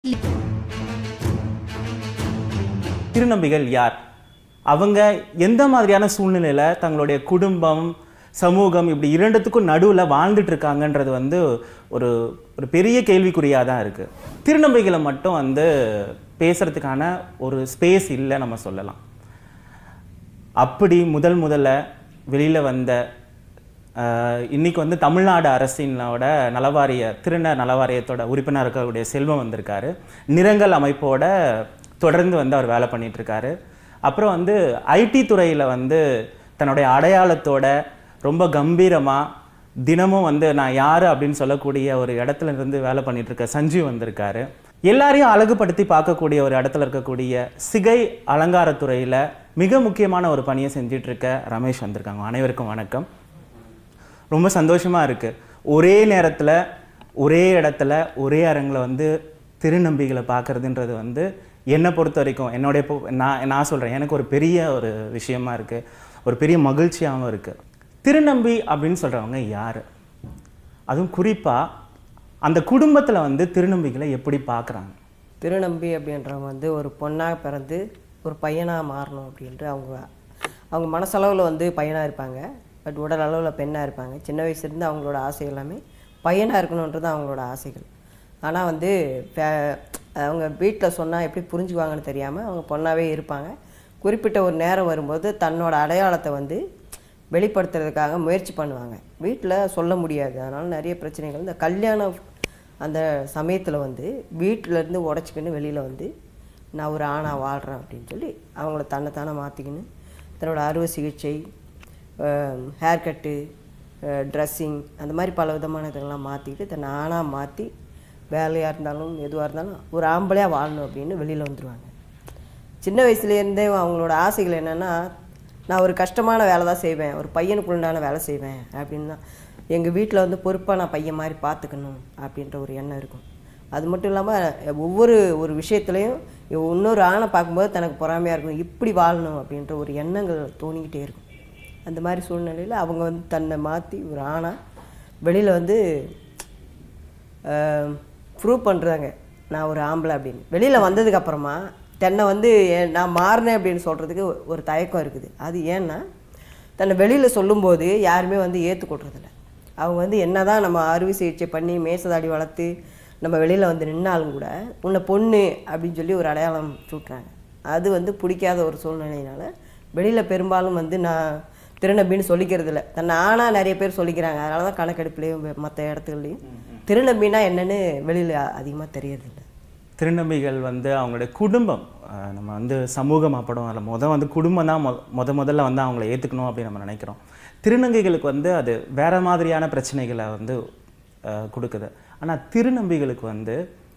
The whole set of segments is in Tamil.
திருநம்பிகள் யார் அவங்க எந்த மாதிரியான சூழ்நிலையில தங்களுடைய குடும்பம் சமூகம் இப்படி இரண்டுத்துக்கும் நடுவுல வாழ்ந்துட்டு இருக்காங்கன்றது வந்து ஒரு ஒரு பெரிய கேள்விக்குறியாக தான் இருக்கு திருநம்பிகளை மட்டும் வந்து பேசுறதுக்கான ஒரு ஸ்பேஸ் இல்லை நம்ம சொல்லலாம் அப்படி முதல் முதல்ல வெளியில வந்த ஆஹ், இன்னைக்கு வந்து தமிழ்நாடு அரசினோட நலவாரிய திருநர் நலவாரியத்தோட உறுப்பினர் இருக்கக்கூடிய செல்வம் வந்திருக்காரு நிறங்கள் அமைப்போட தொடர்ந்து வந்து அவர் வேலை பண்ணிட்டு இருக்காரு அப்புறம் வந்து ஐடி துறையில வந்து தன்னுடைய அடையாளத்தோட ரொம்ப கம்பீரமா தினமும் வந்து நான் யாரு அப்படின்னு சொல்லக்கூடிய ஒரு இடத்துல இருந்து வேலை பண்ணிட்டு இருக்க சஞ்சீவ் வந்திருக்காரு எல்லாரையும் அழகுபடுத்தி பார்க்கக்கூடிய ஒரு இடத்துல இருக்கக்கூடிய சிகை அலங்காரத்துறையில மிக முக்கியமான ஒரு பணியை செஞ்சுட்டு இருக்க ரமேஷ் வந்திருக்காங்க அனைவருக்கும் வணக்கம் ரொம்ப சந்தோஷமா இருக்கு ஒரே நேரத்துல ஒரே இடத்துல ஒரே அரங்கில் வந்து திருநம்பிகளை பார்க்கறதுன்றது வந்து என்னை பொறுத்த வரைக்கும் என்னுடைய பொ- நான் நான் சொல்றேன் எனக்கு ஒரு பெரிய ஒரு விஷயமா இருக்கு ஒரு பெரிய மகிழ்ச்சியாகவும் இருக்கு திருநம்பி அப்படின்னு சொல்றவங்க யாரு அதுவும் குறிப்பா அந்த குடும்பத்துல வந்து திருநம்பிகளை எப்படி பார்க்கறாங்க திருநம்பி அப்படின்றவங்க வந்து ஒரு பொண்ணாக பிறந்து ஒரு பையனாக மாறணும் அப்படின்ட்டு அவங்க அவங்க மனசளவில் வந்து பையனாக இருப்பாங்க பட் உடல் அளவில் பெண்ணாக இருப்பாங்க சின்ன வயசுலேருந்து அவங்களோட ஆசை எல்லாமே பையனாக இருக்கணுன்றது அவங்களோட ஆசைகள் ஆனால் வந்து பே- அவங்க வீட்டில் சொன்னால் எப்படி புரிஞ்சுக்குவாங்கன்னு தெரியாமல் அவங்க பொண்ணாகவே இருப்பாங்க குறிப்பிட்ட ஒரு நேரம் வரும்போது தன்னோட அடையாளத்தை வந்து வெளிப்படுத்துறதுக்காக முயற்சி பண்ணுவாங்க வீட்டில் சொல்ல முடியாது அதனால் நிறைய பிரச்சனைகள் இந்த கல்யாணம் அந்த சமயத்தில் வந்து வீட்டிலேருந்து உடச்சிக்கின்னு வெளியில் வந்து நான் ஒரு ஆணாக வாழ்கிறேன் அப்படின்னு சொல்லி அவங்கள தன்னைத்தானே மாற்றிக்கின்னு தன்னோட அறுவை சிகிச்சை ஹேர் கட்டு ட்ரெஸ்ஸிங் அந்த மாதிரி பல விதமான இதெல்லாம் மாற்றிக்கிட்டு தன்னை ஆணாக மாற்றி வேலையாக இருந்தாலும் எதுவாக இருந்தாலும் ஒரு ஆம்பளையாக வாழணும் அப்படின்னு வெளியில் வந்துடுவாங்க சின்ன வயசுலேருந்தே அவங்களோட ஆசைகள் என்னென்னா நான் ஒரு கஷ்டமான வேலை தான் செய்வேன் ஒரு பையனுக்கு உண்டான வேலை செய்வேன் அப்படின்னு தான் எங்கள் வீட்டில் வந்து பொறுப்பாக நான் பையன் மாதிரி பார்த்துக்கணும் அப்படின்ற ஒரு எண்ணம் இருக்கும் அது மட்டும் இல்லாமல் ஒவ்வொரு ஒரு விஷயத்துலையும் இன்னொரு ஆணை பார்க்கும்போது தனக்கு பொறாமையாக இருக்கும் இப்படி வாழணும் அப்படின்ற ஒரு எண்ணங்கள் தோணிக்கிட்டே இருக்கும் அந்த மாதிரி சூழ்நிலையில் அவங்க வந்து தன்னை மாற்றி ஒரு ஆணாக வெளியில் வந்து ப்ரூவ் பண்ணுறாங்க நான் ஒரு ஆம்பளை அப்படின்னு வெளியில் வந்ததுக்கப்புறமா தன்னை வந்து ஏ- நான் மாறினேன் அப்படின்னு சொல்கிறதுக்கு ஒரு தயக்கம் இருக்குது அது ஏன்னா தன்னை வெளியில் சொல்லும்போது யாருமே வந்து ஏற்றுக்கொள்றதில்ல அவங்க வந்து என்னதான் நம்ம அறுவை சிகிச்சை பண்ணி மேசதாடி வளர்த்து நம்ம வெளியில் வந்து நின்னாலும் கூட உன்னை பொண்ணு அப்படின்னு சொல்லி ஒரு அடையாளம் சூட்டுறாங்க அது வந்து பிடிக்காத ஒரு சூழ்நிலையினால வெளியில் பெரும்பாலும் வந்து நான் திருநம்பின்னு சொல்லிக்கிறது இல்லை தன்னை ஆனால் நிறைய பேர் சொல்லிக்கிறாங்க அதனால தான் கணக்கெடுப்புலேயும் மற்ற இடத்துலையும் திருநம்பினா என்னன்னு வெளியில் அதிகமாக தெரியறதில்ல திருநம்பிகள் வந்து அவங்களுடைய குடும்பம் அஹ் நம்ம வந்து சமூகமாக படம் அதில் முத வந்து குடும்பம் தான் மொ முத முதல்ல வந்து அவங்கள ஏற்றுக்கணும் அப்படின்னு நம்ம நினைக்கிறோம் திருநங்கைகளுக்கு வந்து அது வேற மாதிரியான பிரச்சனைகளை வந்து அஹ், கொடுக்குது ஆனால் திருநம்பிகளுக்கு வந்து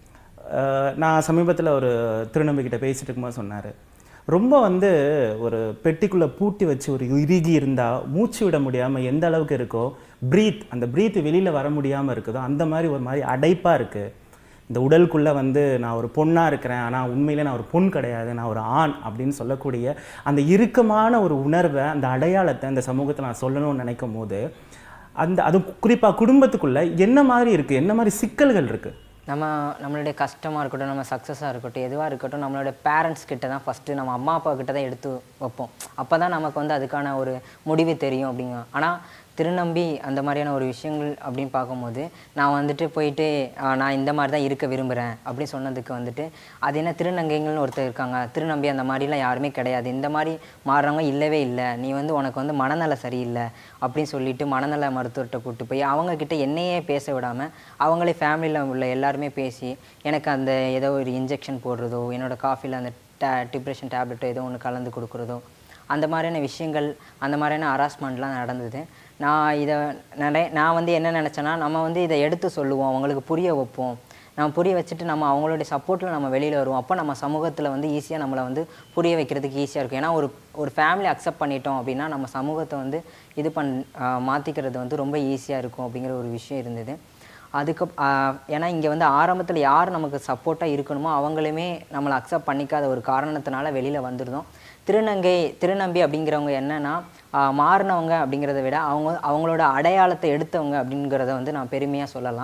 அஹ், நான் சமீபத்தில் ஒரு திருநம்பிக்கிட்ட பேசிட்டு இருக்கும்போது சொன்னார் ரொம்ப வந்து ஒரு பெட்டிக்குள்ளே பூட்டி வச்சு ஒரு இறுகி இருந்தால் மூச்சு விட முடியாமல் எந்த அளவுக்கு இருக்கோ ப்ரீத் அந்த ப்ரீத் வெளியில் வர முடியாமல் இருக்குதோ அந்த மாதிரி ஒரு மாதிரி அடைப்பாக இருக்குது இந்த உடலுக்குள்ளே வந்து நான் ஒரு பொண்ணாக இருக்கிறேன் ஆனால் உண்மையிலே நான் ஒரு பொண் கிடையாது நான் ஒரு ஆண் அப்படின்னு சொல்லக்கூடிய அந்த இறுக்கமான ஒரு உணர்வை அந்த அடையாளத்தை அந்த சமூகத்தில் நான் சொல்லணும்னு நினைக்கும் போது அந்த அது குறிப்பாக குடும்பத்துக்குள்ள என்ன மாதிரி இருக்குது என்ன மாதிரி சிக்கல்கள் இருக்குது நம்ம நம்மளுடைய கஷ்டமாக இருக்கட்டும் நம்ம சக்ஸஸாக இருக்கட்டும் எதுவாக இருக்கட்டும் நம்மளோட பேரண்ட்ஸ் கிட்ட தான் ஃபஸ்ட்டு நம்ம அம்மா அப்பா கிட்ட தான் எடுத்து வைப்போம் அப்போ தான் நமக்கு வந்து அதுக்கான ஒரு முடிவு தெரியும் அப்படிங்க ஆனால் திருநம்பி அந்த மாதிரியான ஒரு விஷயங்கள் அப்படின்னு பார்க்கும்போது நான் வந்துட்டு போயிட்டு ஆஹ், நான் இந்த மாதிரி தான் இருக்க விரும்புகிறேன் அப்படின்னு சொன்னதுக்கு வந்துட்டு அது என்ன திருநங்கைகள்னு ஒருத்தர் இருக்காங்க திருநம்பி அந்த மாதிரிலாம் யாருமே கிடையாது இந்த மாதிரி மாறுறவங்க இல்லவே இல்லை நீ வந்து உனக்கு வந்து மனநல சரியில்லை அப்படின்னு சொல்லிட்டு மனநல மருத்துவர்கிட்ட கூப்பிட்டு போய் அவங்க கிட்ட என்னையே பேச விடாமல் அவங்களே ஃபேமிலியில் உள்ள எல்லாருமே பேசி எனக்கு அந்த ஏதோ ஒரு இன்ஜெக்ஷன் போடுறதோ என்னோட காஃபியில் அந்த டே டிப்ரெஷன் டேப்லெட்டோ ஏதோ ஒன்று கலந்து கொடுக்குறதோ அந்த மாதிரியான விஷயங்கள் அந்த மாதிரியான ஹராஸ்மெண்ட்லாம் நடந்தது நான் இதை நிறைய நான் வந்து என்ன நினச்சேன்னா நம்ம வந்து இதை எடுத்து சொல்லுவோம் அவங்களுக்கு புரிய வைப்போம் நம்ம புரிய வச்சுட்டு நம்ம அவங்களுடைய சப்போர்ட்டில் நம்ம வெளியில் வருவோம் அப்போ நம்ம சமூகத்தில் வந்து ஈஸியாக நம்மளை வந்து புரிய வைக்கிறதுக்கு ஈஸியாக இருக்கும் ஏன்னா ஒரு ஒரு ஃபேமிலி அக்செப்ட் பண்ணிட்டோம் அப்படின்னா நம்ம சமூகத்தை வந்து இது பண் மாற்றிக்கிறது வந்து ரொம்ப ஈஸியாக இருக்கும் அப்படிங்கிற ஒரு விஷயம் இருந்தது அதுக்கு ஆஹ், ஏன்னா இங்கே வந்து ஆரம்பத்தில் யார் நமக்கு சப்போர்ட்டாக இருக்கணுமோ அவங்களுமே நம்மளை அக்செப்ட் பண்ணிக்காத ஒரு காரணத்தினால வெளியில் வந்துருந்தோம் திருநங்கை திருநம்பி அப்படிங்கிறவங்க என்னன்னா ஆஹ், மாறினவங்க அப்படிங்கிறத விட அவங்க அவங்களோட அடையாளத்தை எடுத்தவங்க அப்படிங்கிறத வந்து நான் பெருமையாக சொல்லலாம்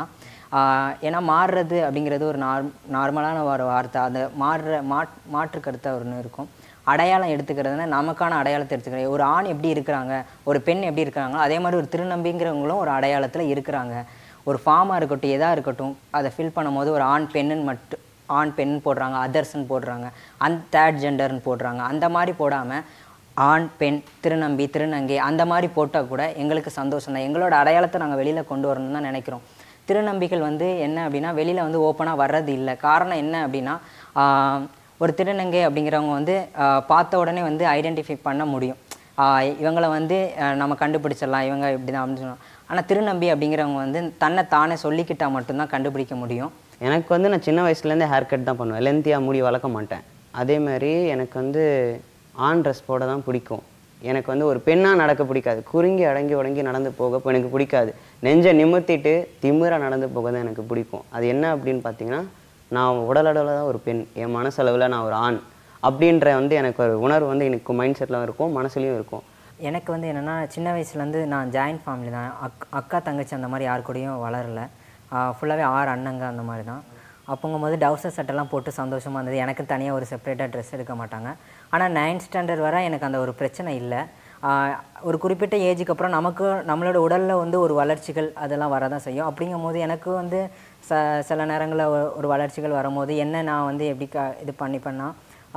ஆஹ் ஏன்னா மாறுறது அப்படிங்கிறது ஒரு நார் நார்மலான ஒரு வார்த்தை அந்த மாறுற மாட் மாற்று கருத்தாக ஒன்று இருக்கும் அடையாளம் எடுத்துக்கிறதுனா நமக்கான அடையாளத்தை எடுத்துக்கிறேன் ஒரு ஆண் எப்படி இருக்கிறாங்க ஒரு பெண் எப்படி இருக்கிறாங்களோ அதே மாதிரி ஒரு திருநம்பிங்கிறவங்களும் ஒரு அடையாளத்தில் இருக்கிறாங்க ஒரு ஃபார்மாக இருக்கட்டும் எதாக இருக்கட்டும் அதை ஃபில் பண்ணும்போது ஒரு ஆண் பெண்ணுன்னு மட்டும் ஆண் பெண் போடுறாங்க அதர்ஸ்ன்னு போடுறாங்க அன் தேர்ட் ஜெண்டர்னு போடுறாங்க அந்த மாதிரி போடாமல் ஆண் பெண் திருநம்பி திருநங்கை அந்த மாதிரி போட்டால் கூட எங்களுக்கு சந்தோஷம் தான் எங்களோட அடையாளத்தை நாங்கள் வெளியில் கொண்டு வரணும்னு தான் நினைக்கிறோம் திருநம்பிகள் வந்து என்ன அப்படின்னா வெளியில் வந்து ஓப்பனாக வர்றது இல்லை காரணம் என்ன அப்படின்னா ஆஹ், ஒரு திருநங்கை அப்படிங்கிறவங்க வந்து ஆஹ், பார்த்த உடனே வந்து ஐடென்டிஃபை பண்ண முடியும் ஆஹ், இவங்கள வந்து ஆஹ், நம்ம கண்டுபிடிச்சிடலாம் இவங்க இப்படி தான் அப்படின்னு சொல்லலாம் ஆனால் திருநம்பி அப்படிங்கிறவங்க வந்து தன்னை தானே சொல்லிக்கிட்டால் மட்டும்தான் கண்டுபிடிக்க முடியும் எனக்கு வந்து நான் சின்ன வயசுலேருந்தே ஹேர் கட் தான் பண்ணுவேன் லென்த்தியாக முடி வளர்க்க மாட்டேன் அதே மாதிரி எனக்கு வந்து ஆன் ட்ரெஸ் போட தான் பிடிக்கும் எனக்கு வந்து ஒரு பெண்ணாக நடக்க பிடிக்காது குறுங்கி அடங்கி உடங்கி நடந்து போக இப்போ எனக்கு பிடிக்காது நெஞ்சை நிமித்திட்டு திமிரா நடந்து போக தான் எனக்கு பிடிக்கும் அது என்ன அப்படின்னு பார்த்தீங்கன்னா நான் உடலளவில் தான் ஒரு பெண் என் மனசளவில் நான் ஒரு ஆண் அப்படின்ற வந்து எனக்கு ஒரு உணர்வு வந்து எனக்கு மைண்ட் செட்டில் இருக்கும் மனசுலையும் இருக்கும் எனக்கு வந்து என்னென்னா சின்ன வயசுலேருந்து நான் ஜாயின்ட் ஃபேமிலி தான் அக் அக்கா தங்கச்சி அந்த மாதிரி யார் கூடயும் வளரல ஃபுல்லாகவே ஆறு அண்ணங்க அந்த மாதிரி தான் அப்போங்கும்போது டவுசர் சட்டெல்லாம் போட்டு சந்தோஷமாக இருந்தது எனக்கு தனியாக ஒரு செப்பரேட்டாக ட்ரெஸ் எடுக்க மாட்டாங்க ஆனால் நைன்த் ஸ்டாண்டர்ட் வரை எனக்கு அந்த ஒரு பிரச்சனை இல்லை ஆஹ் ஒரு குறிப்பிட்ட ஏஜுக்கு அப்புறம் நமக்கு நம்மளோட உடலில் வந்து ஒரு வளர்ச்சிகள் அதெல்லாம் வரதான் செய்யும் அப்படிங்கும்போது எனக்கு வந்து ச சில நேரங்களில் ஒரு வளர்ச்சிகள் வரும்போது என்ன நான் வந்து எப்படி க இது பண்ணி பண்ணால்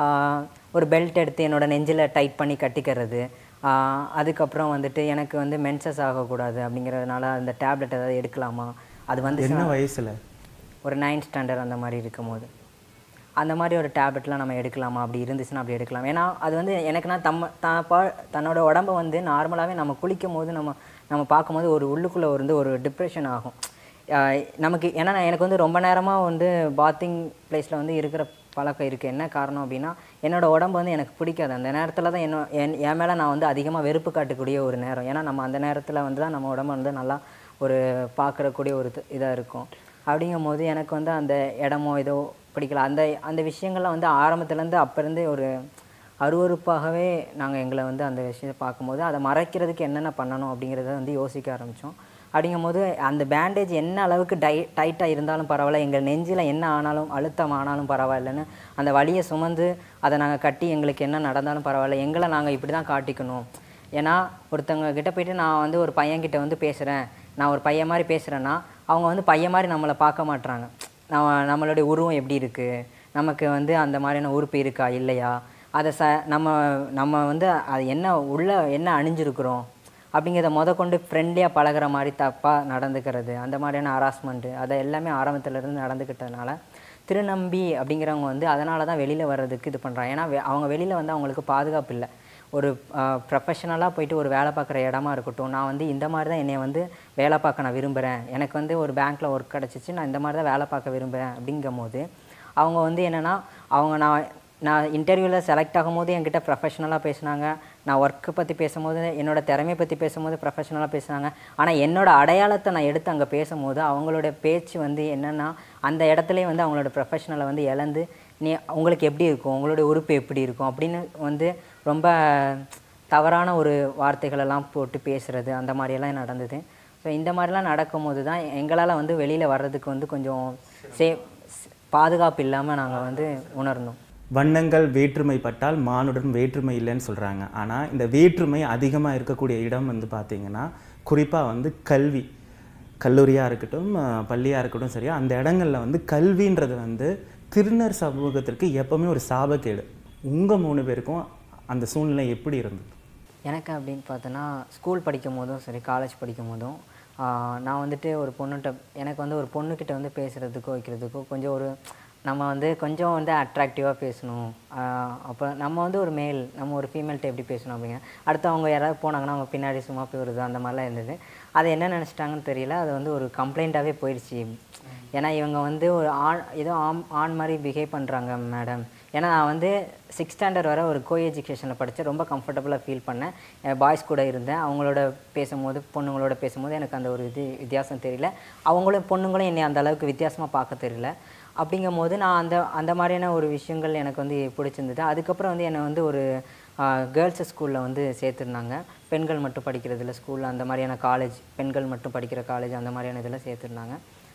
ஒரு பெல்ட் எடுத்து என்னோட நெஞ்சில் டைட் பண்ணி கட்டிக்கிறது ஆஹ் அதுக்கப்புறம் வந்துட்டு எனக்கு வந்து மென்சஸ் ஆகக்கூடாது அப்படிங்கிறதுனால அந்த டேப்லெட் ஏதாவது எடுக்கலாமா அது வந்து என்ன வயசுல ஒரு நைன்த் ஸ்டாண்டர்ட் அந்த மாதிரி இருக்கும்போது அந்த மாதிரி ஒரு டேப்லெட்லாம் நம்ம எடுக்கலாமா அப்படி இருந்துச்சுன்னா அப்படி எடுக்கலாம் ஏன்னா அது வந்து எனக்குன்னா தம்ம தான் பா தன்னோட உடம்ப வந்து நார்மலாகவே நம்ம குளிக்கும் போது நம்ம நம்ம பார்க்கும்போது ஒரு உள்ளுக்குள்ளே வந்து ஒரு டிப்ரெஷன் ஆகும் ஆஹ் நமக்கு ஏன்னா நான் எனக்கு வந்து ரொம்ப நேரமாக வந்து பாத்திங் பிளேஸில் வந்து இருக்கிற பழக்கம் இருக்குது என்ன காரணம் அப்படின்னா என்னோட உடம்பு வந்து எனக்கு பிடிக்காது அந்த நேரத்தில் தான் என்ன என் என் மேலே நான் வந்து அதிகமாக வெறுப்பு காட்டக்கூடிய ஒரு நேரம் ஏன்னா நம்ம அந்த நேரத்தில் வந்து தான் நம்ம உடம்பு வந்து நல்லா ஒரு பார்க்குறக்கூடிய ஒரு இதாக இருக்கும் அப்படிங்கும்போது எனக்கு வந்து அந்த இடமோ ஏதோ பிடிக்கல அந்த அந்த விஷயங்கள்லாம் வந்து ஆரம்பத்துலேருந்து அப்போருந்தே ஒரு அருவருப்பாகவே நாங்கள் எங்களை வந்து அந்த விஷயத்தை பார்க்கும்போது அதை மறைக்கிறதுக்கு என்னென்ன பண்ணணும் அப்படிங்கிறத வந்து யோசிக்க ஆரம்பித்தோம் அப்படிங்கும்போது அந்த பேண்டேஜ் என்ன அளவுக்கு டை டைட்டாக இருந்தாலும் பரவாயில்ல எங்கள் நெஞ்சில் என்ன ஆனாலும் அழுத்தம் ஆனாலும் பரவாயில்லைன்னு அந்த வலியை சுமந்து அதை நாங்கள் கட்டி எங்களுக்கு என்ன நடந்தாலும் பரவாயில்ல எங்களை நாங்கள் இப்படி தான் காட்டிக்கணும் ஏன்னா ஒருத்தவங்க கிட்ட போயிட்டு நான் வந்து ஒரு பையன்கிட்ட வந்து பேசுகிறேன் நான் ஒரு பையன் மாதிரி பேசுகிறேன்னா அவங்க வந்து பையன் மாதிரி நம்மளை பார்க்க மாட்றாங்க நம்ம நம்மளுடைய உருவம் எப்படி இருக்குது நமக்கு வந்து அந்த மாதிரியான உறுப்பு இருக்கா இல்லையா அதை ச நம்ம நம்ம வந்து அது என்ன உள்ள என்ன அணிஞ்சிருக்கிறோம் அப்படிங்கிறத முத கொண்டு ஃப்ரெண்ட்லியாக பழகுற மாதிரி தப்பாக நடந்துக்கிறது அந்த மாதிரியான ஹராஸ்மெண்ட்டு அதை எல்லாமே ஆரம்பத்துலேருந்து நடந்துக்கிட்டதுனால திருநம்பி அப்படிங்கிறவங்க வந்து அதனால தான் வெளியில் வர்றதுக்கு இது பண்ணுறாங்க ஏன்னா வெ- அவங்க வெளியில் வந்து அவங்களுக்கு பாதுகாப்பு இல்லை ஒரு ப்ரொஃபஷனலாக போயிட்டு ஒரு வேலை பார்க்குற இடமா இருக்கட்டும் நான் வந்து இந்த மாதிரி தான் என்னை வந்து வேலை பார்க்க நான் விரும்புகிறேன் எனக்கு வந்து ஒரு பேங்க்கில் ஒர்க் கிடச்சிச்சு நான் இந்த மாதிரி தான் வேலை பார்க்க விரும்புகிறேன் அப்படிங்கும் போது அவங்க வந்து என்னென்னா அவங்க நான் நான் இன்டர்வியூவில் செலக்ட் ஆகும்போது என்கிட்ட ப்ரொஃபஷனலாக பேசுனாங்க நான் ஒர்க்கை பற்றி பேசும்போது என்னோட திறமையை பற்றி பேசும்போது ப்ரொஃபஷனலாக பேசுனாங்க ஆனால் என்னோட அடையாளத்தை நான் எடுத்து அங்கே பேசும்போது அவங்களோட பேச்சு வந்து என்னென்னா அந்த இடத்துலயே வந்து அவங்களோட ப்ரொஃபஷனலை வந்து இழந்து நீ உங்களுக்கு எப்படி இருக்கும் உங்களுடைய உறுப்பு எப்படி இருக்கும் அப்படின்னு வந்து ரொம்ப தவறான ஒரு வார்த்தைகளெல்லாம் போட்டு பேசுகிறது அந்த மாதிரியெல்லாம் நடந்தது ஸோ இந்த மாதிரிலாம் நடக்கும்போது தான் எங்களால் வந்து வெளியில் வர்றதுக்கு வந்து கொஞ்சம் சே பாதுகாப்பு இல்லாமல் நாங்கள் வந்து உணர்ந்தோம் வண்ணங்கள் வேற்றுமைப்பட்டால் மானுடன் வேற்றுமை இல்லைன்னு சொல்கிறாங்க ஆனால் இந்த வேற்றுமை அதிகமாக இருக்கக்கூடிய இடம் வந்து பார்த்தீங்கன்னா குறிப்பாக வந்து கல்வி கல்லூரியாக இருக்கட்டும் பள்ளியாக இருக்கட்டும் சரியா அந்த இடங்கள்ல வந்து கல்வின்றது வந்து திருநர் சமூகத்திற்கு எப்பவுமே ஒரு சாபக்கேடு உங்கள் மூணு பேருக்கும் அந்த சூழ்நிலை எப்படி இருந்தது எனக்கு அப்படின்னு பார்த்தோன்னா ஸ்கூல் படிக்கும் போதும் சரி காலேஜ் படிக்கும் போதும் ஆஹ் நான் வந்துட்டு ஒரு பொண்ணுகிட்ட எனக்கு வந்து ஒரு பொண்ணுக்கிட்ட வந்து பேசுகிறதுக்கோ வைக்கிறதுக்கோ கொஞ்சம் ஒரு நம்ம வந்து கொஞ்சம் வந்து அட்ராக்டிவாக பேசணும் ஆஹ் அப்போ நம்ம வந்து ஒரு மேல் நம்ம ஒரு ஃபீமேல்கிட்ட எப்படி பேசணும் அப்படிங்க அடுத்து அவங்க யாராவது போனாங்கன்னா அவங்க பின்னாடி சும்மா போயிடுது அந்த மாதிரிலாம் இருந்தது அதை என்ன நினச்சிட்டாங்கன்னு தெரியல அது வந்து ஒரு கம்ப்ளைண்ட்டாகவே போயிடுச்சு ஏன்னா இவங்க வந்து ஒரு ஆண் ஏதோ ஆண் ஆண் மாதிரி பிஹேவ் பண்ணுறாங்க மேடம் ஏன்னா நான் வந்து சிக்ஸ் ஸ்டாண்டர்ட் வரை ஒரு கோ எஜுகேஷனில் படித்தேன் ரொம்ப கம்ஃபர்டபுளாக ஃபீல் பண்ணேன் பாய்ஸ் கூட இருந்தேன் அவங்களோட பேசும்போது பொண்ணுங்களோட பேசும்போது எனக்கு அந்த ஒரு இது வித்தியாசம் தெரியல அவங்களும் பொண்ணுங்களும் என்னை அந்த அளவுக்கு வித்தியாசமாக பார்க்க தெரியல அப்படிங்கும் போது நான் அந்த அந்த மாதிரியான ஒரு விஷயங்கள் எனக்கு வந்து பிடிச்சிருந்தது அதுக்கப்புறம் வந்து என்னை வந்து ஒரு கேர்ள்ஸ் ஸ்கூலில் வந்து சேர்த்துருந்தாங்க பெண்கள் மட்டும் படிக்கிறதுல ஸ்கூலில் அந்த மாதிரியான காலேஜ் பெண்கள் மட்டும் படிக்கிற காலேஜ் அந்த மாதிரியான இதில் சேர்த்துருந்தாங்க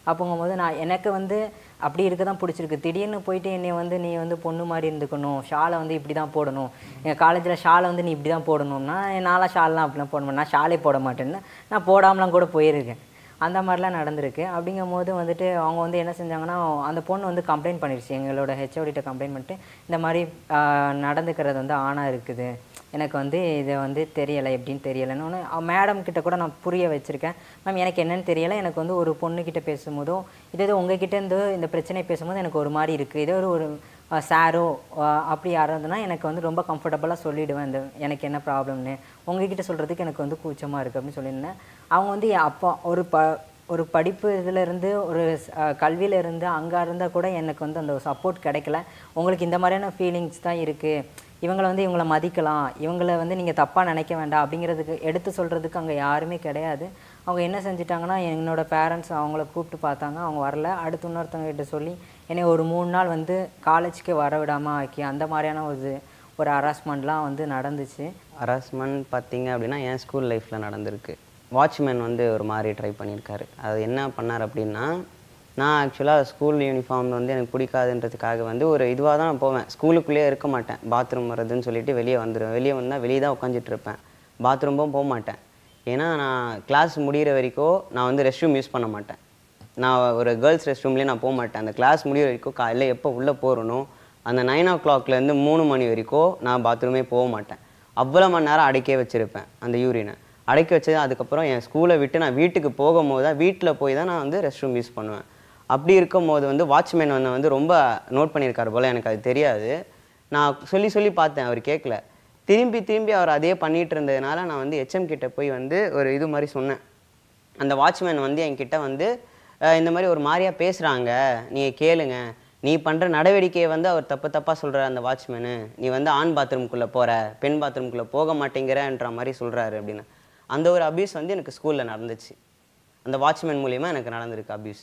அப்போங்கும்போது நான் எனக்கு வந்து அப்படி இருக்க தான் பிடிச்சிருக்கு திடீர்னு போயிட்டு என்னை வந்து நீ வந்து பொண்ணு மாதிரி இருந்துக்கணும் ஷாலை வந்து இப்படி தான் போடணும் எங்கள் காலேஜில் ஷாலை வந்து நீ இப்படி தான் போடணும்னா நான்லாம் ஷால்லாம் அப்படிலாம் போட மாட்டேன் நான் ஷாலே போட மாட்டேன்னு நான் போடாமலாம் கூட போயிருக்கேன் அந்த மாதிரிலாம் நடந்திருக்கு அப்படிங்கும் போது வந்துட்டு அவங்க வந்து என்ன செஞ்சாங்கன்னா அந்த பொண்ணு வந்து கம்ப்ளைண்ட் பண்ணிடுச்சு எங்களோட ஹெச்ஓடிட்ட கம்ப்ளைண்ட் பண்ணிட்டு இந்த மாதிரி ஆஹ், நடந்துக்கிறது வந்து ஆணாக இருக்குது எனக்கு வந்து இதை வந்து தெரியலை எப்படின்னு தெரியலைன்னு ஒன்று மேடம் கிட்ட கூட நான் புரிய வச்சுருக்கேன் மேம் எனக்கு என்னன்னு தெரியலை எனக்கு வந்து ஒரு பொண்ணுக்கிட்ட பேசும்போதோ இதே இது உங்ககிட்ட இருந்து இந்த பிரச்சனை பேசும்போது எனக்கு ஒரு மாதிரி இருக்குது இதே ஒரு ஒரு சாரோ அப்படி யாராவதுனா எனக்கு வந்து ரொம்ப கம்ஃபர்டபுளாக சொல்லிவிடுவேன் இந்த எனக்கு என்ன ப்ராப்ளம்னு உங்ககிட்ட சொல்கிறதுக்கு எனக்கு வந்து கூச்சமாக இருக்குது அப்படின்னு சொல்லியிருந்தேன் அவங்க வந்து அப்போ ஒரு ப ஒரு படிப்பு இதுல இருந்து ஒரு அஹ், கல்வியில இருந்து அங்கே இருந்தால் கூட எனக்கு வந்து அந்த சப்போர்ட் கிடைக்கல உங்களுக்கு இந்த மாதிரியான ஃபீலிங்ஸ் தான் இருக்குது இவங்களை வந்து இவங்கள மதிக்கலாம் இவங்கள வந்து நீங்கள் தப்பாக நினைக்க வேண்டாம் அப்படிங்கிறதுக்கு எடுத்து சொல்கிறதுக்கு அங்கே யாருமே கிடையாது அவங்க என்ன செஞ்சிட்டாங்கன்னா என்னோட பேரண்ட்ஸ் அவங்கள கூப்பிட்டு பார்த்தாங்க அவங்க வரல அடுத்து இன்னொருத்தவங்க கிட்ட சொல்லி என்னை ஒரு மூணு நாள் வந்து காலேஜ்க்கே வர விடாமல் ஆக்கி அந்த மாதிரியான ஒரு ஒரு ஹராஸ்மெண்ட்லாம் வந்து நடந்துச்சு ஹராஸ்மெண்ட் பார்த்தீங்க அப்படின்னா என் ஸ்கூல் லைஃப்பில் நடந்திருக்கு வாட்ச்மேன் வந்து ஒரு மாதிரி ட்ரை பண்ணியிருக்காரு அது என்ன பண்ணார் அப்படின்னா நான் ஆக்சுவலாக ஸ்கூல் யூனிஃபார்ம் வந்து எனக்கு பிடிக்காதுன்றதுக்காக வந்து ஒரு இதுவாக தான் நான் போவேன் ஸ்கூலுக்குள்ளேயே இருக்க மாட்டேன் பாத்ரூம் வர்றதுன்னு சொல்லிட்டு வெளியே வந்துடுவேன் வெளியே வந்தால் வெளியே தான் உட்காந்துட்டு இருப்பேன் பாத்ரூமும் போக மாட்டேன் ஏன்னா நான் கிளாஸ் முடிகிற வரைக்கும் நான் வந்து ரெஸ்ட் ரூம் யூஸ் பண்ண மாட்டேன் நான் ஒரு கேர்ள்ஸ் ரெஸ்ட் ரூம்லேயே நான் போக மாட்டேன் அந்த கிளாஸ் முடிகிற வரைக்கும் காலையில் எப்போ உள்ளே போகிறனோ அந்த நைன் ஓ கிளாக்லேருந்து மூணு மணி வரைக்கும் நான் பாத்ரூமே போக மாட்டேன் அவ்வளோ மணி நேரம் அடைக்கே வச்சுருப்பேன் அந்த யூரினை அடைக்க வச்சது அதுக்கப்புறம் என் ஸ்கூலை விட்டு நான் வீட்டுக்கு போகும்போது தான் வீட்டில் போய் தான் நான் வந்து ரெஸ்ட் ரூம் யூஸ் பண்ணுவேன் அப்படி இருக்கும்போது வந்து வாட்ச்மேன் வந்து வந்து ரொம்ப நோட் பண்ணியிருக்காரு போல் எனக்கு அது தெரியாது நான் சொல்லி சொல்லி பார்த்தேன் அவர் கேட்கல திரும்பி திரும்பி அவர் அதே பண்ணிட்டு இருந்ததுனால நான் வந்து ஹெச்எம் கிட்ட போய் வந்து ஒரு இது மாதிரி சொன்னேன் அந்த வாட்ச்மேன் வந்து என்கிட்ட வந்து அஹ், இந்த மாதிரி ஒரு மாதிரியா பேசுகிறாங்க நீங்கள் கேளுங்க நீ பண்ணுற நடவடிக்கையை வந்து அவர் தப்பு தப்பாக சொல்கிற அந்த வாட்ச்மேனு நீ வந்து ஆண் பாத்ரூம்குள்ளே போகிற பெண் பாத்ரூம்குள்ளே போக மாட்டேங்கிறன்ற மாதிரி சொல்கிறாரு அப்படின்னு அந்த ஒரு அபியூஸ் வந்து எனக்கு ஸ்கூலில் நடந்துச்சு அந்த வாட்ச்மேன் மூலியமாக எனக்கு நடந்திருக்கு அபியூஸ்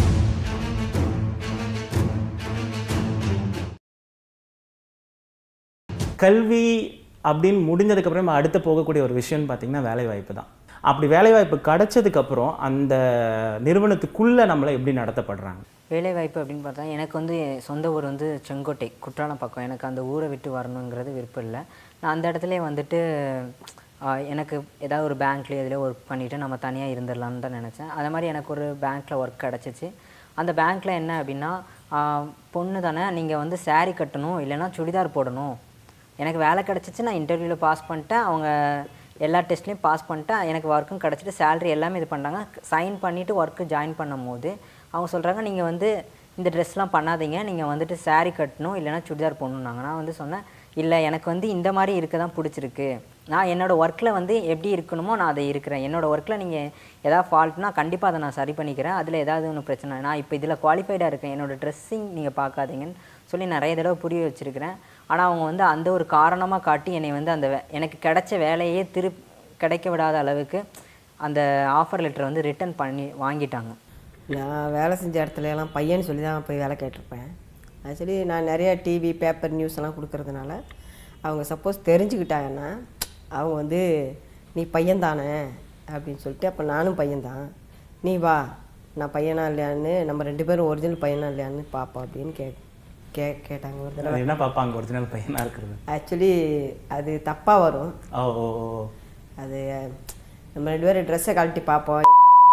கல்வி அப்படின்னு முடிஞ்சதுக்கப்புறம் அடுத்து போகக்கூடிய ஒரு விஷயம்னு பார்த்தீங்கன்னா வேலைவாய்ப்பு தான் அப்படி வேலைவாய்ப்பு கிடைச்சதுக்கப்புறம் அந்த நிறுவனத்துக்குள்ளே நம்மளை எப்படி நடத்தப்படுறாங்க வேலைவாய்ப்பு அப்படின்னு பார்த்தா எனக்கு வந்து சொந்த ஊர் வந்து செங்கோட்டை குற்றாலம் பக்கம் எனக்கு அந்த ஊரை விட்டு வரணுங்கிறது விருப்பம் இல்லை நான் அந்த இடத்துல வந்துட்டு ஆஹ், எனக்கு ஏதாவது ஒரு பேங்க்லேயே இதில் ஒர்க் பண்ணிவிட்டு நம்ம தனியாக இருந்துடலான்னு தான் நினச்சேன் அதே மாதிரி எனக்கு ஒரு பேங்க்கில் ஒர்க் கிடச்சிச்சு அந்த பேங்க்கில் என்ன அப்படின்னா ஆஹ், பொண்ணு தானே நீங்கள் வந்து saree கட்டணும் இல்லைன்னா சுடிதார் போடணும் எனக்கு வேலை கிடச்சிச்சு நான் இன்டர்வியூவில் பாஸ் பண்ணிட்டேன் அவங்க எல்லா டெஸ்ட்லேயும் பாஸ் பண்ணிட்டேன் எனக்கு ஒர்க்கும் கிடச்சிட்டு சேலரி எல்லாமே இது பண்ணுறாங்க சைன் பண்ணிவிட்டு ஒர்க்கு ஜாயின் பண்ணும்போது அவங்க சொல்கிறாங்க நீங்கள் வந்து இந்த ட்ரெஸ்லாம் பண்ணாதீங்க நீங்கள் வந்துட்டு saree கட்டணும் இல்லைன்னா சுடிதார் போடணுன்னாங்க நான் வந்து சொன்னேன் இல்லை எனக்கு வந்து இந்த மாதிரி இருக்க தான் பிடிச்சிருக்கு நான் என்னோடய ஒர்க்கில் வந்து எப்படி இருக்கணுமோ நான் அதை இருக்கிறேன் என்னோடய ஒர்க்கில் நீங்கள் எதாவது ஃபால்ட்னா கண்டிப்பாக அதை நான் சரி பண்ணிக்கிறேன் அதில் ஏதாவது ஒன்று பிரச்சனை நான் இப்போ இதில் குவாலிஃபைடாக இருக்கேன் என்னோட ட்ரெஸ்ஸிங் நீங்கள் பார்க்காதீங்கன்னு சொல்லி நிறைய தடவை புரிய வச்சுருக்கிறேன் ஆனால் அவங்க வந்து அந்த ஒரு காரணமாக காட்டி என்னை வந்து அந்த வே- எனக்கு கிடைச்ச வேலையே திரு கிடைக்க விடாத அளவுக்கு அந்த ஆஃபர் லெட்டரை வந்து ரிட்டர்ன் பண்ணி வாங்கிட்டாங்க நான் வேலை செஞ்ச இடத்துல எல்லாம் பையன் சொல்லி தான் போய் வேலை கேட்டிருப்பேன் ஆக்சுவலி நான் நிறைய டிவி பேப்பர் நியூஸ் எல்லாம் கொடுக்கறதுனால அவங்க சப்போஸ் தெரிஞ்சுக்கிட்டாங்கன்னா அவங்க வந்து நீ பையன் தானே அப்படின்னு சொல்லிட்டு அப்போ நானும் பையன்தான் நீ வா நான் பையனா இல்லையான்னு நம்ம ரெண்டு பேரும் ஒரிஜினல் பையனா இல்லையான்னு பார்ப்போம் அப்படின்னு கே கே கேட்டாங்க ஒரு தடவை அது என்ன பார்ப்பாங்க ஒரிஜினல் பையனாக இருக்கிறது ஆக்சுவலி அது தப்பாக வரும் ஓ ஓ ஓ அது நம்ம ரெண்டு பேரும் ட்ரெஸ்ஸை கழட்டி பார்ப்போம்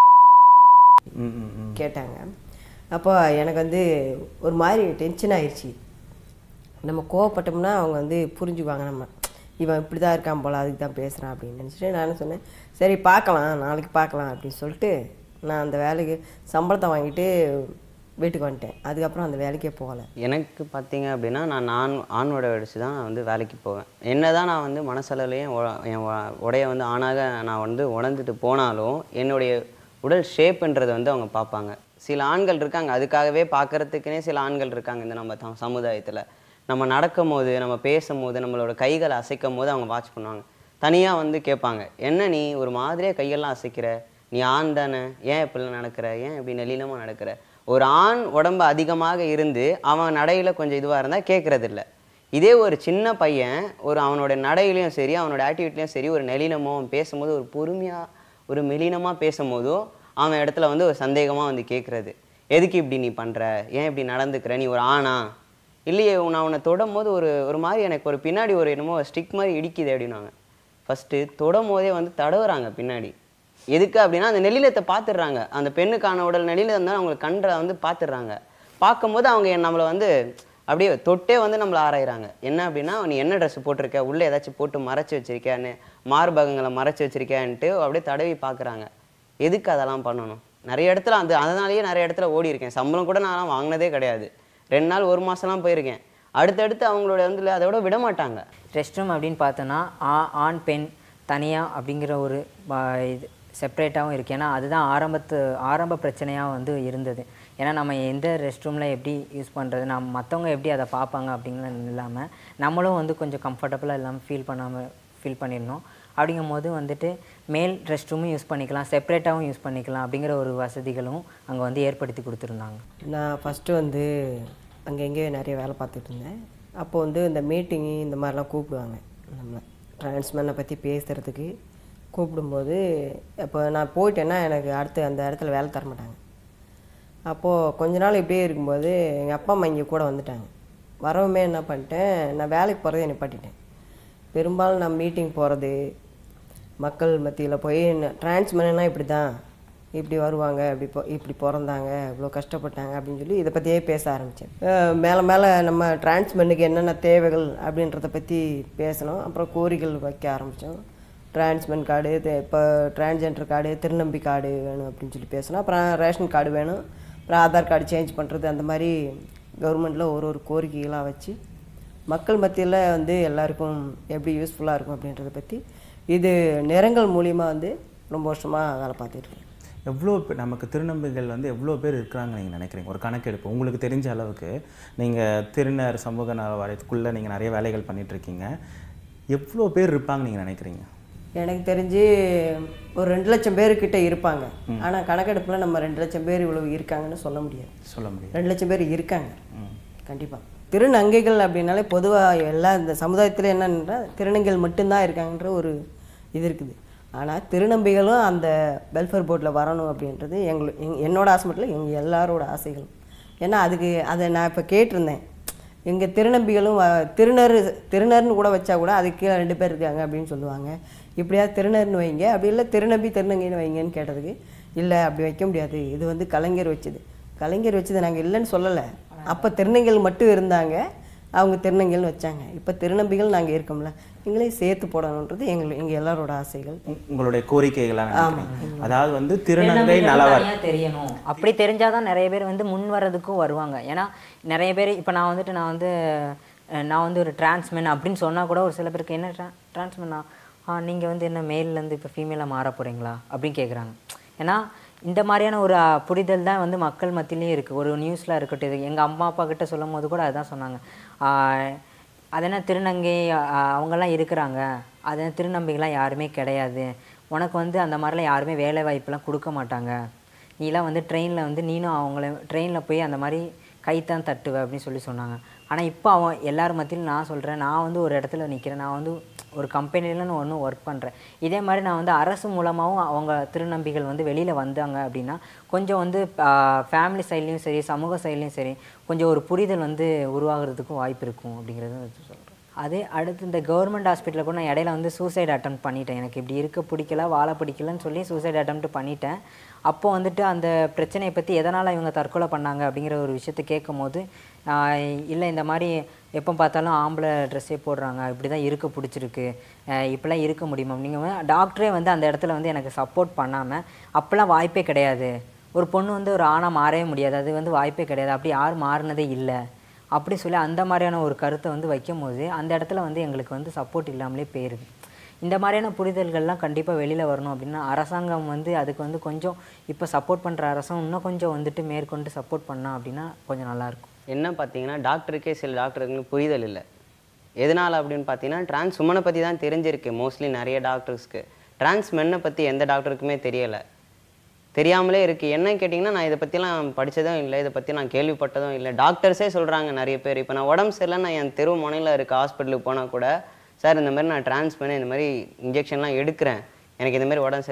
ம் ம் ம் கேட்டாங்க அப்போ எனக்கு வந்து ஒரு மாதிரி டென்ஷன் ஆயிடுச்சு நம்ம கோவப்பட்டோம்னா அவங்க வந்து புரிஞ்சுக்குவாங்க நம்ம இவன் இப்படி தான் இருக்கான் போல அதுக்கு தான் பேசுகிறான் அப்படின்னு நினச்சிட்டு நானும் சொன்னேன் சரி பார்க்கலாம் நாளைக்கு பார்க்கலாம் அப்படின்னு சொல்லிட்டு நான் அந்த வேலைக்கு சம்பளத்தை வாங்கிட்டு வீட்டுக்கு வந்துட்டேன் அதுக்கப்புறம் அந்த வேலைக்கே போகலை எனக்கு பார்த்தீங்க அப்படின்னா நான் நான் ஆணோட வடிச்சு தான் வந்து வேலைக்கு போவேன் என்ன தான் நான் வந்து மனசளவுலையும் உ- என் உ- உடைய வந்து ஆணாக நான் வந்து உணர்ந்துட்டு போனாலும் என்னுடைய உடல் ஷேப்புன்றதை வந்து அவங்க பார்ப்பாங்க சில ஆண்கள் இருக்காங்க அதுக்காகவே பார்க்கறதுக்குனே சில ஆண்கள் இருக்காங்க இந்த நம்ம த- சமுதாயத்தில் நம்ம நடக்கும் போது நம்ம பேசும்போது நம்மளோட கைகளை அசைக்கும் போது அவங்க வாட்ச் பண்ணுவாங்க தனியாக வந்து கேட்பாங்க என்ன நீ ஒரு மாதிரியாக கையெல்லாம் அசைக்கிற நீ ஆண் தானே ஏன் இப்படிலாம் நடக்கிற ஏன் இப்படி நெளினமாக நடக்கிற ஒரு ஆண் உடம்பு அதிகமாக இருந்து அவன் நடையில் கொஞ்சம் இதுவாக இருந்தால் கேட்குறதில்ல இதே ஒரு சின்ன பையன் ஒரு அவனோட நடையிலையும் சரி அவனோட ஆக்டிவிட்டிலையும் சரி ஒரு நெளினமோ அவன் பேசும்போது ஒரு பொறுமையாக ஒரு மெலினமாக பேசும்போதோ அவன் இடத்துல வந்து ஒரு சந்தேகமாக வந்து கேட்குறது எதுக்கு இப்படி நீ பண்ணுற ஏன் இப்படி நடந்துக்கிற நீ ஒரு ஆணா இல்லையே நான் உன்னை தொடும் போது ஒரு ஒரு மாதிரி எனக்கு ஒரு பின்னாடி ஒரு என்னமோ ஸ்டிக் மாதிரி இடிக்குது அப்படின்னாங்க ஃபஸ்ட்டு தொடும் போதே வந்து தடவுறாங்க பின்னாடி எதுக்கு அப்படின்னா அந்த நெல்லிலத்தை பார்த்துடுறாங்க அந்த பெண்ணுக்கான உடல் நெல்லில இருந்தால் அவங்களுக்கு கண்களை வந்து பார்த்துடுறாங்க பார்க்கும்போது அவங்க நம்மளை வந்து அப்படியே தொட்டே வந்து நம்மளை ஆராயிறாங்க என்ன அப்படின்னா நீ என்ன ட்ரெஸ் போட்டிருக்க உள்ளே ஏதாச்சும் போட்டு மறைச்சி வச்சிருக்கியான்னு மார்பகங்களை மறைச்சி வச்சிருக்கியான்ட்டு அப்படியே தடவி பார்க்குறாங்க எதுக்கு அதெல்லாம் பண்ணணும் நிறைய இடத்துல அந்த அதனாலேயே நிறைய இடத்துல ஓடி இருக்கேன் சம்பளம் கூட நான் வாங்கினதே கிடையாது ரெண்டு நாள் ஒரு மாதம்லாம் போயிருக்கேன் அடுத்தடுத்து அவங்களோட வந்து அதை விட விட மாட்டாங்க ரெஸ்ட் ரூம் அப்படின்னு பார்த்தோன்னா ஆ ஆண் பெண் தனியாக அப்படிங்கிற ஒரு வ- இது செப்பரேட்டாகவும் இருக்குது ஏன்னா அதுதான் ஆரம்பத்து ஆரம்ப பிரச்சனையாக வந்து இருந்தது ஏன்னா நம்ம எந்த ரெஸ்ட் ரூமில் எப்படி யூஸ் பண்ணுறது நம்ம மற்றவங்க எப்படி அதை பார்ப்பாங்க அப்படிங்கிறது இல்லாமல் நம்மளும் வந்து கொஞ்சம் கம்ஃபர்டபுளாக இல்லாமல் ஃபீல் பண்ணாமல் ஃபீல் பண்ணியிருந்தோம் அப்படிங்கும் போது வந்துட்டு மேல் ரெஸ்ட் ரூமும் யூஸ் பண்ணிக்கலாம் செப்பரேட்டாகவும் யூஸ் பண்ணிக்கலாம் அப்படிங்கிற ஒரு வசதிகளும் அங்கே வந்து ஏற்படுத்தி கொடுத்துருந்தாங்க நான் ஃபஸ்ட்டு வந்து அங்கே எங்கேயோ நிறைய வேலை பார்த்துட்டு இருந்தேன் அப்போ வந்து இந்த மீட்டிங்கு இந்த மாதிரிலாம் கூப்பிடுவாங்க நம்மளை டிரான்ஸ்மேனை பற்றி பேசுகிறதுக்கு கூப்பிடும்போது இப்போ நான் போயிட்டேன்னா எனக்கு அடுத்து அந்த இடத்துல வேலை தர மாட்டாங்க அப்போது கொஞ்ச நாள் இப்படியே இருக்கும்போது எங்கள் அப்பா அம்மா இங்கே கூட வந்துட்டாங்க வரவுமே என்ன பண்ணிட்டேன் நான் வேலைக்கு போகிறதே நிப்பாட்டிட்டேன் பெரும்பாலும் நான் மீட்டிங் போகிறது மக்கள் மத்தியில் போய் டிரான்ஸ்மேனா இப்படி தான் இப்படி வருவாங்க இப்படி பொ இப்படி பிறந்தாங்க இவ்வளோ கஷ்டப்பட்டாங்க அப்படின்னு சொல்லி இதை பற்றியே பேச ஆரம்பித்தேன் மேலே மேலே நம்ம டிரான்ஸ்மென்னுக்கு என்னென்ன தேவைகள் அப்படின்றத பற்றி பேசணும் அப்புறம் கோரிக்கைகள் வைக்க ஆரம்பித்தோம் டிரான்ஸ்மென் கார்டு இப்போ டிரான்ஸ்ஜெண்டர் கார்டு திருநம்பி கார்டு வேணும் அப்படின்னு சொல்லி பேசணும் அப்புறம் ரேஷன் கார்டு வேணும் அப்புறம் ஆதார் கார்டு சேஞ்ச் பண்ணுறது அந்த மாதிரி கவர்மெண்ட்டில் ஒரு ஒரு கோரிக்கைகளாக வச்சு மக்கள் மத்தியில் வந்து எல்லாருக்கும் எப்படி யூஸ்ஃபுல்லாக இருக்கும் அப்படின்றத பற்றி இது நிறங்கள் மூலிமா வந்து ரொம்ப வருஷமாக வேலை பார்த்துட்டு இருக்கேன் எவ்வளோ பே- நமக்கு திருநம்பிகள் வந்து எவ்வளோ பேர் இருக்கிறாங்க நீங்கள் நினைக்கிறீங்க ஒரு கணக்கெடுப்பு உங்களுக்கு தெரிஞ்ச அளவுக்கு நீங்கள் திருநர் சமூக நல வாரியத்துக்குள்ளே நீங்கள் நிறைய வேலைகள் பண்ணிட்டு இருக்கீங்க எவ்வளோ பேர் இருப்பாங்க நீங்கள் நினைக்கிறீங்க எனக்கு தெரிஞ்சு ஒரு ரெண்டு லட்சம் பேர்கிட்ட இருப்பாங்க ஆனால் கணக்கெடுப்பில் நம்ம ரெண்டு லட்சம் பேர் இவ்வளவு இருக்காங்கன்னு சொல்ல முடியாது சொல்ல முடியும் ரெண்டு லட்சம் பேர் இருக்காங்க கண்டிப்பாக திருநங்கைகள் அப்படின்னாலே பொதுவாக எல்லா இந்த சமுதாயத்தில் என்னன்னா திருநங்கைகள் மட்டும்தான் இருக்காங்கன்ற ஒரு இது இருக்குது ஆனால் திருநம்பிகளும் அந்த வெல்ஃபேர் போர்டில் வரணும் அப்படின்றது எங்களு எங் என்னோட ஆசை மட்டும் இல்லை எங்கள் எல்லாரோட ஆசைகளும் ஏன்னா அதுக்கு அதை நான் இப்போ கேட்டிருந்தேன் எங்கள் திருநம்பிகளும் வ- திருநர் திருநர்னு கூட வச்சா கூட அதுக்கு கீழே ரெண்டு பேர் இருக்காங்க அப்படின்னு சொல்லுவாங்க இப்படியாவது திருநர்னு வைங்க அப்படி இல்லை திருநம்பி திருநங்கைன்னு வைங்கன்னு கேட்டதுக்கு இல்லை அப்படி வைக்க முடியாது இது வந்து கலைஞர் வச்சது கலைஞர் வச்சது நாங்கள் இல்லைன்னு சொல்லலை அப்போ திருநங்கைகள் மட்டும் இருந்தாங்க அவங்க திருநங்கைகள்னு வச்சாங்க இப்போ திருநம்பிகள் நாங்கள் இருக்கோம்ல எங்களையும் சேர்த்து போடணுன்றது எங்கள் எங்கள் எல்லாரோட ஆசைகள் உ- உங்களுடைய கோரிக்கைகளாக நினைக்கிறீங்க அதாவது வந்து திருநங்கை நலவர் தனியா தெரியணும் அப்படி தெரிஞ்சாதான் நிறைய பேர் வந்து முன் வர்றதுக்கும் வருவாங்க ஏன்னா நிறைய பேர் இப்போ நான் வந்துட்டு நான் வந்து அஹ், நான் வந்து ஒரு டிரான்ஸ்மென் அப்படின்னு சொன்னா கூட ஒரு சில பேருக்கு என்ன ட்ரா டிரான்ஸ்மென்னா ஆ நீங்கள் வந்து என்ன மேல்லேருந்து இப்போ ஃபீமேலாக மாற போகிறீங்களா அப்படின்னு கேட்குறாங்க ஏன்னா இந்த மாதிரியான ஒரு அஹ், புரிதல் தான் வந்து மக்கள் மத்தியிலையும் இருக்குது ஒரு நியூஸில் இருக்கட்டும் இது எங்கள் அம்மா அப்பா கிட்ட சொல்லும் போது கூட அதான் சொன்னாங்க ஆஹ், அது என்ன திருநங்கை அஹ், அவங்கெல்லாம் இருக்கிறாங்க அது என்ன திருநங்கைலாம் யாருமே கிடையாது உனக்கு வந்து அந்த மாதிரிலாம் யாருமே வேலை வாய்ப்பெல்லாம் கொடுக்க மாட்டாங்க நீலாம் வந்து ட்ரெயினில் வந்து நீனும் அவங்கள ட்ரெயினில் போய் அந்த மாதிரி கைத்தான் தட்டுவ அப்படின்னு சொல்லி சொன்னாங்க ஆனால் இப்போ அவன் எல்லார் மத்தியிலும் நான் சொல்கிறேன் நான் வந்து ஒரு இடத்துல நிற்கிறேன் நான் வந்து ஒரு கம்பெனியில் நான் ஒன்று ஒர்க் பண்ணுறேன் இதே மாதிரி நான் வந்து அரசு மூலமாகவும் அவங்க திருநம்பிகள் வந்து வெளியில் வந்தாங்க அப்படின்னா கொஞ்சம் வந்து ஃபேமிலி சைட்லேயும் சரி சமூக சைட்லேயும் சரி கொஞ்சம் ஒரு புரிதல் வந்து உருவாகிறதுக்கும் வாய்ப்பு இருக்கும் அப்படிங்கிறத சொல்கிறேன் அதே அடுத்து இந்த கவர்மெண்ட் ஹாஸ்பிட்டலில் கூட நான் இடையில வந்து சூசைட் அட்டம் பண்ணிட்டேன் எனக்கு இப்படி இருக்க பிடிக்கல வாழ பிடிக்கலன்னு சொல்லி சூசைட் அட்டம் பண்ணிட்டேன் அப்போ வந்துட்டு அந்த பிரச்சனையை பற்றி எதனால் இவங்க தற்கொலை பண்ணாங்க அப்படிங்கிற ஒரு விஷயத்தை கேட்கும் போது இல்லை இந்த மாதிரி எப்போ பார்த்தாலும் ஆம்பளை ட்ரெஸ்ஸே போடுறாங்க இப்படி தான் இருக்க பிடிச்சிருக்கு ஆஹ் இப்படிலாம் இருக்க முடியுமா அப்படிங்கிற டாக்டரே வந்து அந்த இடத்துல வந்து எனக்கு சப்போர்ட் பண்ணாமல் அப்போல்லாம் வாய்ப்பே கிடையாது ஒரு பொண்ணு வந்து ஒரு ஆணாக மாறவே முடியாது அது வந்து வாய்ப்பே கிடையாது அப்படி யாரும் மாறினதே இல்லை அப்படி சொல்லி அந்த மாதிரியான ஒரு கருத்தை வந்து வைக்கும் போது அந்த இடத்துல வந்து எங்களுக்கு வந்து சப்போர்ட் இல்லாமலே போயிருது இந்த மாதிரியான புரிதல்கள்லாம் கண்டிப்பாக வெளியில் வரணும் அப்படின்னா அரசாங்கம் வந்து அதுக்கு வந்து கொஞ்சம் இப்போ சப்போர்ட் பண்ணுற அரசும் இன்னும் கொஞ்சம் வந்துட்டு மேற்கொண்டு சப்போர்ட் பண்ணா அப்படின்னா கொஞ்சம் நல்லாயிருக்கும் என்ன பார்த்தீங்கன்னா டாக்டருக்கே சில டாக்டருக்கு புரிதல் இல்லை எதனால் அப்படின்னு பார்த்தீங்கன்னா டிரான்ஸ் உமனை பற்றி தான் தெரிஞ்சிருக்கு மோஸ்ட்லி நிறைய டாக்டர்ஸ்க்கு டிரான்ஸ் மென்னை பற்றி எந்த டாக்டருக்குமே தெரியலை தெரியாமலே இருக்குது என்ன கேட்டிங்கன்னா நான் இதை பற்றிலாம் படித்ததும் இல்லை இதை பற்றி நான் கேள்விப்பட்டதும் இல்லை டாக்டர்ஸே சொல்கிறாங்க நிறைய பேர் இப்போ நான் உடம்பு சரியில்லை நான் என் தெரு முனையில் இருக்க ஹாஸ்பிட்டலுக்கு போனால் கூட சார் இந்த மாதிரி நான் டிரான்ஸ் பண்ணி இந்த மாதிரி இன்ஜெக்ஷன்லாம் எடுக்கிறேன் எனக்கு இந்த மாதிரி உடம்பு சரியில்லை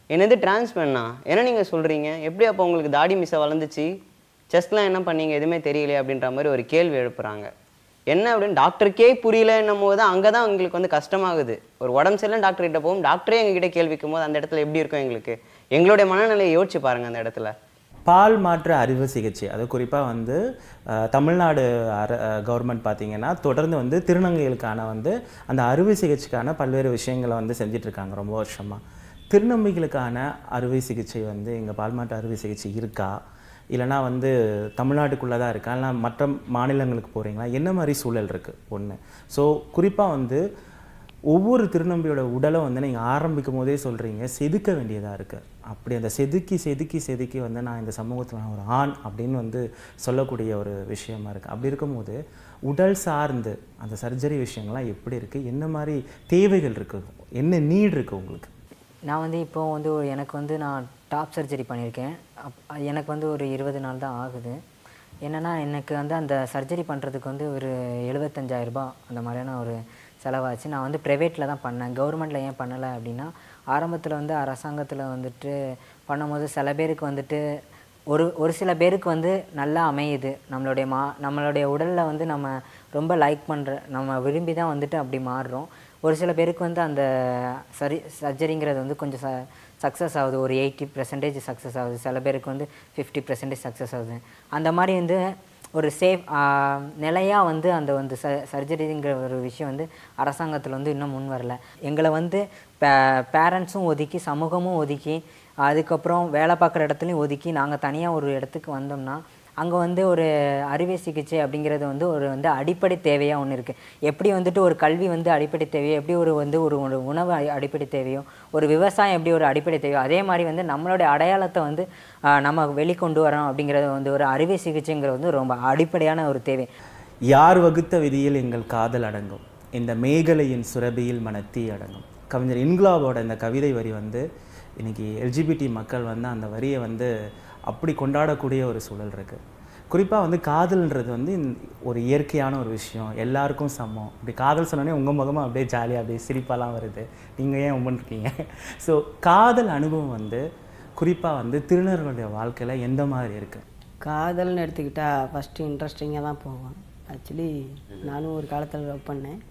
என்னது டிரான்ஸ்பென்னா என்ன நீங்கள் சொல்கிறீங்க எப்படி அப்போ உங்களுக்கு தாடி மிஸ்ஸை வளர்ந்துச்சு செஸ்ட்லாம் என்ன பண்ணீங்க எதுவுமே தெரியலையே அப்படின்ற மாதிரி ஒரு கேள்வி எழுப்புறாங்க என்ன அப்படின்னு டாக்டருக்கே புரியலன்னும் போது தான் அங்கே தான் எங்களுக்கு வந்து கஷ்டமாகுது ஒரு உடம்பு சரியில்லை டாக்டர் கிட்ட போகும் டாக்டரே எங்ககிட்ட கேள்விக்கும் போது அந்த இடத்துல எப்படி இருக்கும் எங்களுக்கு எங்களுடைய மனநிலையை யோசிச்சு பாருங்க அந்த இடத்துல பால் மாற்று அறுவை சிகிச்சை அது குறிப்பாக வந்து அஹ், தமிழ்நாடு அர கவர்மெண்ட் பார்த்தீங்கன்னா தொடர்ந்து வந்து திருநங்கைகளுக்கான வந்து அந்த அறுவை சிகிச்சைக்கான பல்வேறு விஷயங்களை வந்து செஞ்சுட்டு இருக்காங்க ரொம்ப வருஷமாக திருநங்கைகளுக்கான அறுவை சிகிச்சை வந்து இங்கே பால் மாற்று அறுவை சிகிச்சை இருக்கா இல்லைனா வந்து தமிழ்நாட்டுக்குள்ளே தான் இருக்கா இல்லை மற்ற மாநிலங்களுக்கு போகிறீங்களா என்ன மாதிரி சூழல் இருக்குது ஒன்று ஸோ குறிப்பாக வந்து ஒவ்வொரு திருநம்பியோட உடலை வந்து நீங்கள் ஆரம்பிக்கும் போதே சொல்கிறீங்க செதுக்க வேண்டியதாக இருக்குது அப்படி அந்த செதுக்கி செதுக்கி செதுக்கி வந்து நான் இந்த சமூகத்தில் நான் ஒரு ஆண் அப்படின்னு வந்து சொல்லக்கூடிய ஒரு விஷயமா இருக்குது அப்படி இருக்கும்போது உடல் சார்ந்து அந்த சர்ஜரி விஷயங்கள்லாம் எப்படி இருக்குது என்ன மாதிரி தேவைகள் இருக்குது என்ன நீட் இருக்குது உங்களுக்கு நான் வந்து இப்போ வந்து ஒரு- எனக்கு வந்து நான் டாப் சர்ஜரி பண்ணியிருக்கேன் அப் எனக்கு வந்து ஒரு இருபது நாள் தான் ஆகுது என்னென்னா எனக்கு வந்து அந்த சர்ஜரி பண்ணுறதுக்கு வந்து ஒரு 75000 ரூபாய் அந்த மாதிரியான ஒரு செலவாச்சு நான் வந்து ப்ரைவேட்டில் தான் பண்ணேன் கவர்மெண்ட்டில் ஏன் பண்ணலை அப்படின்னா ஆரம்பத்தில் வந்து அரசாங்கத்தில் வந்துட்டு பண்ணும்போது சில பேருக்கு வந்துட்டு ஒரு ஒரு சில பேருக்கு வந்து நல்லா அமையுது நம்மளுடைய மா நம்மளுடைய உடலில் வந்து நம்ம ரொம்ப லைக் பண்ணுற நம்ம விரும்பி தான் வந்துட்டு அப்படி மாறுறோம் ஒரு சில பேருக்கு வந்து அந்த சரி சர்ஜரிங்கிறது வந்து கொஞ்சம் ச சக்ஸஸ் ஆகுது ஒரு எயிட்டி பர்சன்டேஜ் சக்ஸஸ் ஆகுது சில பேருக்கு வந்து ஃபிஃப்டி பர்சன்டேஜ் சக்ஸஸ் ஆகுது அந்த மாதிரி வந்து ஒரு சேஃப் நிலையாக வந்து அந்த வந்து ச சர்ஜரிங்கிற ஒரு விஷயம் வந்து அரசாங்கத்தில் வந்து இன்னும் முன் வரல எங்களை வந்து பே பேரண்ட்ஸும் ஒதுக்கி சமூகமும் ஒதுக்கி அதுக்கப்புறம் வேலை பார்க்குற இடத்துலையும் ஒதுக்கி நாங்கள் தனியாக ஒரு இடத்துக்கு வந்தோம்னா அங்கே வந்து ஒரு அறுவை சிகிச்சை அப்படிங்கிறது வந்து ஒரு வந்து அடிப்படை தேவையாக ஒன்று இருக்குது எப்படி வந்துட்டு ஒரு கல்வி வந்து அடிப்படை தேவையோ எப்படி ஒரு வந்து ஒரு ஒரு உணவு அடி- அடிப்படை தேவையோ ஒரு விவசாயம் எப்படி ஒரு அடிப்படை தேவையோ அதே மாதிரி வந்து நம்மளுடைய அடையாளத்தை வந்து ஆஹ், நம்ம வெளிக்கொண்டு வரோம் அப்படிங்கிறது வந்து ஒரு அறுவை சிகிச்சைங்கிறது வந்து ரொம்ப அடிப்படையான ஒரு தேவை யார் வகுத்த விதியில் எங்கள் காதல் அடங்கும் இந்த மேகலையின் சுரபியில் மனத்தீ அடங்கும் கவிஞர் இன்குலாபோட இந்த கவிதை வரி வந்து இன்னைக்கு எல்ஜிபிடி மக்கள் வந்து அந்த வரியை வந்து அப்படி கொண்டாடக்கூடிய ஒரு சூழல் இருக்குது குறிப்பாக வந்து காதல்ன்றது வந்து இந்த- ஒரு இயற்கையான ஒரு விஷயம் எல்லாருக்கும் சமம் இப்படி காதல் சொன்னோடனே உங்கள் முகமாக அப்படியே ஜாலியாக அப்படியே சிரிப்பாலாம் வருது நீங்கள் ஏன் உம்மன் இருக்கீங்க ஸோ காதல் அனுபவம் வந்து குறிப்பாக வந்து திருநர்களுடைய வாழ்க்கையில் எந்த மாதிரி இருக்குது காதல்னு எடுத்துக்கிட்டால் ஃபஸ்ட்டு இன்ட்ரெஸ்டிங்காக தான் போகும் ஆக்சுவலி நானும் ஒரு காலத்தில் லவ் பண்ணேன்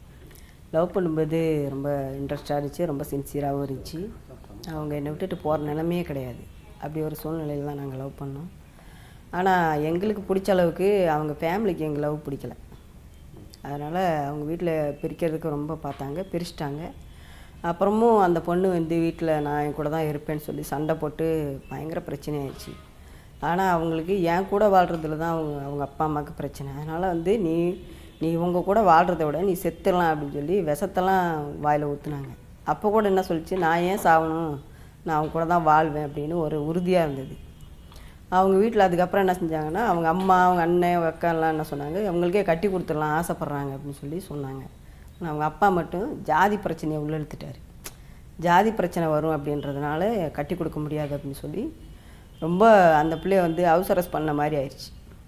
லவ் பண்ணும்போது ரொம்ப இன்ட்ரெஸ்டாக இருந்துச்சு ரொம்ப சின்சியராகவும் இருந்துச்சு அவங்க என்னை விட்டுட்டு போகிற நிலமையே கிடையாது அப்படி ஒரு சூழ்நிலையில் தான் நாங்கள் லவ் பண்ணோம் ஆனால் எங்களுக்கு பிடிச்ச அளவுக்கு அவங்க ஃபேமிலிக்கு எங்கள் லவ் பிடிக்கல அதனால் அவங்க வீட்டில் பிரிக்கிறதுக்கு ரொம்ப பார்த்தாங்க பிரிச்சிட்டாங்க அப்புறமும் அந்த பொண்ணு வந்து வீட்டில் நான் என் கூட தான் இருப்பேன்னு சொல்லி சண்டை போட்டு பயங்கர பிரச்சனை ஆயிடுச்சு ஆனால் அவங்களுக்கு என் கூட வாழ்கிறதுல தான் அவங்க அவங்க அப்பா அம்மாவுக்கு பிரச்சனை அதனால் வந்து நீ நீ இவங்க கூட வாழ்கிறத விட நீ செத்துடலாம் அப்படின்னு சொல்லி விஷத்தெல்லாம் வாயில் ஊற்றுனாங்க அப்போ கூட என்ன சொல்லிச்சு நான் ஏன் சாகணும் நான் அவங்க கூட தான் வாழ்வேன் அப்படின்னு ஒரு உறுதியாக இருந்தது அவங்க வீட்டில் அதுக்கப்புறம் என்ன செஞ்சாங்கன்னா அவங்க அம்மா அவங்க அண்ணன் அவங்க அக்கா எல்லாம் என்ன சொன்னாங்க அவங்களுக்கே கட்டி கொடுத்துடலாம் ஆசைப்பட்றாங்க அப்படின்னு சொல்லி சொன்னாங்க ஆனா அவங்க அப்பா மட்டும் ஜாதி பிரச்சனையை உள்ள இழுத்துட்டாரு ஜாதி பிரச்சனை வரும் அப்படின்றதுனால கட்டி கொடுக்க முடியாது அப்படின்னு சொல்லி ரொம்ப அந்த பிள்ளைய வந்து ஹவுஸ் அரெஸ்ட் பண்ண மாதிரி ஆயிடுச்சு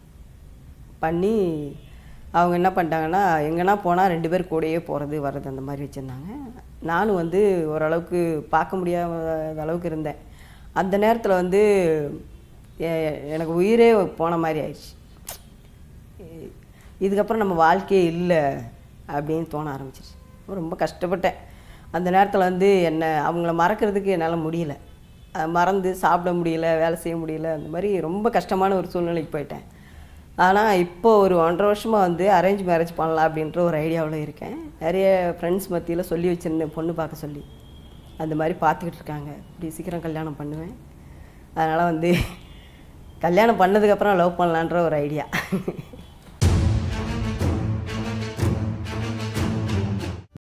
பண்ணி அவங்க என்ன பண்ணிட்டாங்கன்னா எங்கன்னா போனால் ரெண்டு பேர் கூடயே போகிறது வர்றது அந்த மாதிரி வச்சுருந்தாங்க நானும் வந்து ஓரளவுக்கு பார்க்க முடியாத அளவுக்கு இருந்தேன் அந்த நேரத்தில் வந்து எ- எனக்கு உயிரே போன மாதிரி ஆயிடுச்சு இதுக்கப்புறம் நம்ம வாழ்க்கையே இல்லை அப்படின்னு தோண ஆரம்பிச்சிருச்சு ரொம்ப கஷ்டப்பட்டேன் அந்த நேரத்தில் வந்து என்ன அவங்கள மறக்கிறதுக்கு என்னால் முடியல அஹ் மறந்து சாப்பிட முடியல வேலை செய்ய முடியல அந்த மாதிரி ரொம்ப கஷ்டமான ஒரு சூழ்நிலைக்கு போயிட்டேன் ஆனால் இப்போ ஒரு ஒன்றரை வருஷமாக வந்து அரேஞ்ச் மேரேஜ் பண்ணலாம் அப்படின்ற ஒரு ஐடியாவில் இருக்கேன் நிறைய ஃப்ரெண்ட்ஸ் மத்தியில் சொல்லி வச்சுருந்தேன் பொண்ணு பார்க்க சொல்லி அந்த மாதிரி பார்த்துக்கிட்டு இருக்காங்க இப்படி சீக்கிரம் கல்யாணம் பண்ணுவேன் அதனால் வந்து கல்யாணம் பண்ணதுக்கப்புறம் லவ் பண்ணலான்ற ஒரு ஐடியா